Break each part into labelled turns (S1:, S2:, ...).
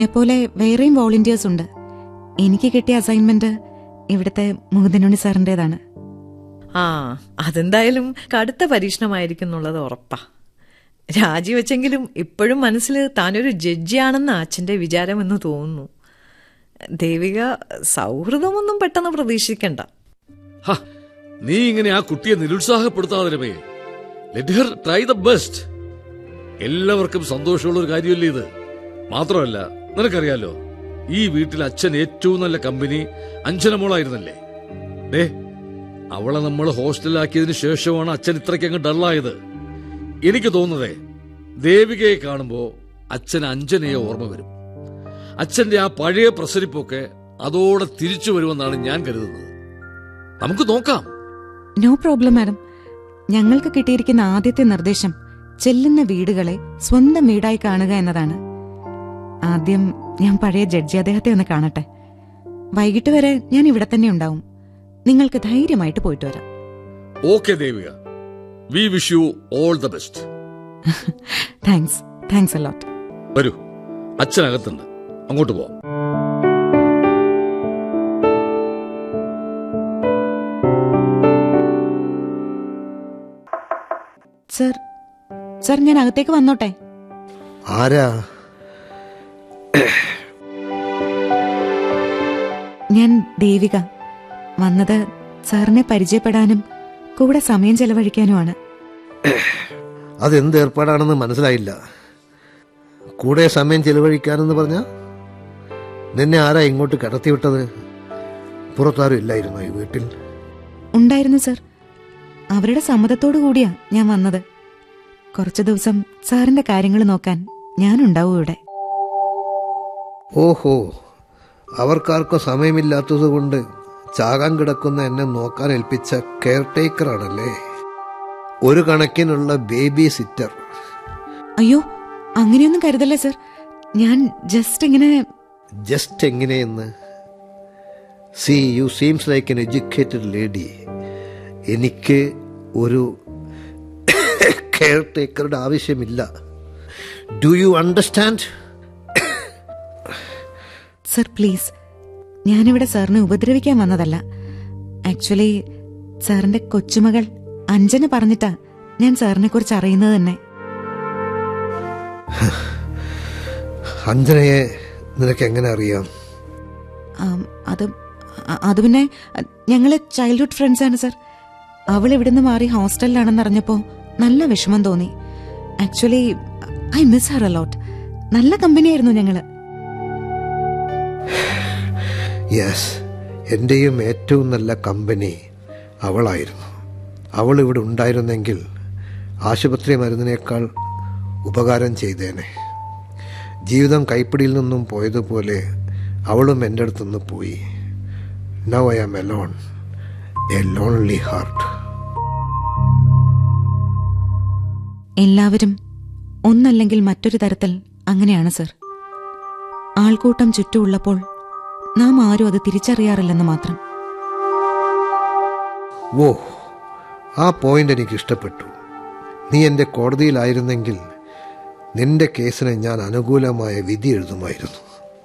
S1: എപ്പോലെ വേറെയും വോളണ്ടിയേഴ്സ് ഉണ്ട് എനിക്ക് കിട്ടിയ അസൈൻമെന്റ് ഇവിടുത്തെ മുകുന്ദനുണ്ണി സാറിൻ്റെതാണ്
S2: ആ അതെന്തായാലും കടുത്ത പരീക്ഷണമായിരിക്കും എന്നുള്ളത് ഉറപ്പാ രാജിവെച്ചെങ്കിലും ഇപ്പോഴും മനസ്സിൽ താനൊരു ജഡ്ജിയാണെന്ന് അച്ഛന്റെ വിചാരമെന്ന് തോന്നുന്നു ദേവിക സൗഹൃദമൊന്നും പെട്ടെന്ന് പ്രതീക്ഷിക്കണ്ട
S3: ഹ, നീ ഇങ്ങനെ ആ കുട്ടിയെ നിരുത്സാഹപ്പെടുത്താതെ രമേ let her try the best എല്ലാവർക്കും സന്തോഷമുള്ള ഒരു കാര്യമല്ലേ ഇത് മാത്രമല്ല നിനക്കറിയാലോ ഈ വീട്ടിൽ അച്ഛൻ ഏറ്റവും നല്ല കമ്പനി അഞ്ജനമോളായിരുന്നല്ലേ ദേ അവളെ നമ്മൾ ഹോസ്റ്റലിലാക്കിയതിനു ശേഷമാണ് അച്ഛൻ ഇത്രയ്ക്ക് അങ്ങ് ഡള്ളായത് എനിക്ക് തോന്നുന്നതേ ദേവികയെ കാണുമ്പോ അച്ഛൻ അഞ്ജനയെ ഓർമ്മ വരും അച്ഛന്റെ ആ പഴയ പ്രസരിപ്പൊക്കെ അതോടെ തിരിച്ചു വരുമെന്നാണ് ഞാൻ കരുതുന്നത് നമുക്ക് നോക്കാം
S1: നോ പ്രോബ്ലം മാഡം ഞങ്ങൾക്ക് കിട്ടിയിരിക്കുന്ന ആദ്യത്തെ നിർദ്ദേശം ചെല്ലുന്ന വീടുകളെ സ്വന്തം വീടായി കാണുക എന്നതാണ് ആദ്യം ഞാൻ പഴയ ജഡ്ജി അദ്ദേഹത്തെ ഒന്ന് കാണട്ടെ വൈകിട്ട് വരെ ഞാൻ ഇവിടെ തന്നെ ഉണ്ടാവും നിങ്ങൾക്ക് ധൈര്യമായിട്ട് പോയിട്ട് വരാം
S3: okay Devika we wish you all the best
S1: thanks thanks a lot
S3: വരൂ അച്ഛനകത്തുണ്ട് അങ്ങോട്ട് പോവാം
S1: സർ സർ ഞാൻ അകത്തേക്ക് വന്നോട്ടെ
S4: ആരാ
S1: ഞാൻ ദേവിക വന്നത് സാറിനെ പരിചയപ്പെടാനും കൂടെ സമയം ചെലവഴിക്കാനുമാണ്
S4: അതെന്ത് ഏർപ്പാടാണെന്ന് മനസ്സിലായില്ല കൂടെ സമയം ചെലവഴിക്കാനെന്ന് പറഞ്ഞ നിന്നെ ആരാ ഇങ്ങോട്ട് കടത്തിവിട്ടത് പുറത്താരും ഇല്ലായിരുന്നോ ഈ വീട്ടിൽ
S1: ഉണ്ടായിരുന്നു സർ അവരുടെ സമ്മതത്തോടു കൂടിയാ ഞാൻ വന്നത് കുറച്ചു ദിവസം സാറിന്റെ കാര്യങ്ങൾ നോക്കാൻ ഞാനുണ്ടാവും ഇവിടെ
S4: ഓഹോ അവർക്കാർക്കും സമയമില്ലാത്തത് കൊണ്ട് ചാകാൻ കിടക്കുന്ന എന്നെ നോക്കാൻ ഏൽപ്പിച്ച കെയർ ടേക്കറാണല്ലേ ഒരു കണക്കിനുള്ള ബേബി സിറ്റർ
S1: അയ്യോ അങ്ങനെയൊന്നും കരുതല്ലേ സർ ഞാൻ ജസ്റ്റ് ഇങ്ങനെ
S4: ജസ്റ്റ് എങ്ങനെയെന്ന് see you seems like an educated lady എനിക്ക് ഒരു കെയർ ടേക്കറുടെ ആവശ്യമില്ല do you understand
S1: sir please ഞാനിവിടെ സാറിനെ ഉപദ്രവിക്കാൻ വന്നതല്ല ആക്ച്വലി സാറിന്റെ കൊച്ചുമകൾ അഞ്ജന പറഞ്ഞിട്ടാ ഞാൻ സാറിനെ കുറിച്ച് അറിയുന്നത് തന്നെ
S4: അഞ്ജനയെ നിനക്ക് എങ്ങനെ അറിയാം
S1: ആം, അത് അ- അത് പിന്നെ അ, ഞങ്ങള് ചൈൽഡ്ഹുഡ് ഫ്രണ്ട്സ് ആണ് സർ അവൾ ഇവിടുന്ന് മാറി ഹോസ്റ്റലിലാണെന്ന് അറിഞ്ഞപ്പോ നല്ല വിഷമം തോന്നി actually I miss her a lot നല്ല കമ്പനിയായിരുന്നു ഞങ്ങള്
S4: യെസ് എൻ്റെയും ഏറ്റവും നല്ല കമ്പനി അവളായിരുന്നു അവൾ ഇവിടെ ഉണ്ടായിരുന്നെങ്കിൽ ആശുപത്രി മരുന്നിനേക്കാൾ ഉപകാരം ചെയ്തേനെ ജീവിതം കൈപ്പിടിയിൽ നിന്നും പോയതുപോലെ അവളും എൻ്റെ അടുത്തുനിന്ന് പോയി now I am alone a lonely heart
S1: എല്ലാവരും ഒന്നല്ലെങ്കിൽ മറ്റൊരു തരത്തിൽ അങ്ങനെയാണ് സർ ആൾക്കൂട്ടം ചുറ്റുമുള്ളപ്പോൾ നാം ആരും അത് തിരിച്ചറിയാറില്ലെന്ന് മാത്രം
S4: ഓ ആ പോയിന്റ് എനിക്ക് ഇഷ്ടപ്പെട്ടു നീ എൻ്റെ കോടതിയിലായിരുന്നെങ്കിൽ നിന്റെ കേസിന് ഞാൻ അനുകൂലമായ വിധി എഴുതുമായിരുന്നു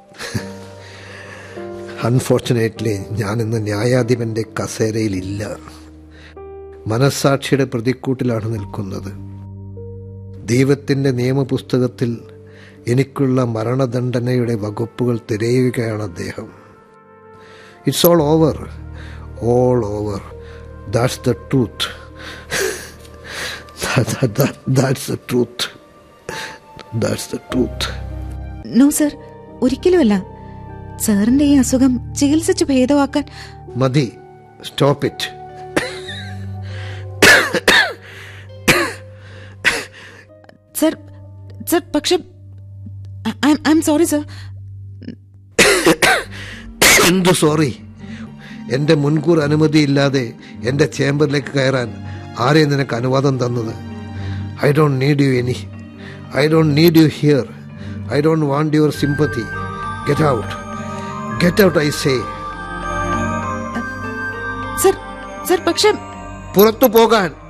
S4: അൺഫോർച്ചുനേറ്റ്ലി ഞാൻ ഇന്ന് ന്യായാധിപന്റെ കസേരയിലില്ല മനസ്സാക്ഷിയുടെ പ്രതിക്കൂട്ടിലാണ് നിൽക്കുന്നത് ദൈവത്തിൻ്റെ നിയമപുസ്തകത്തിൽ എനിക്കുള്ള മരണദണ്ഡനയുടെ വകുപ്പുകൾ തിരയുകയാണ് അദ്ദേഹം it's all over all over that's the truth that's the truth that's the truth
S1: no sir ഒരിക്കലുമല്ല സാറിന്റെ ഈ അസുഖം ചികിത്സിച്ച് ഭേദമാക്കാൻ
S4: മതി സ്റ്റോപ്പ് ഇറ്റ്
S1: സർ സർ പക്ഷെ ഐ എം സോറി സർ
S4: എന്തു സോറി എൻ്റെ മുൻകൂർ അനുമതിയില്ലാതെ എൻ്റെ ചേംബറിലേക്ക് കയറാൻ ആരെ നിനക്ക് അനുവാദം തന്നത് I don't need you any I don't need you here I don't want your sympathy get out get out I say
S1: sir sir പക്ഷെ
S4: പുറത്തു പോകാൻ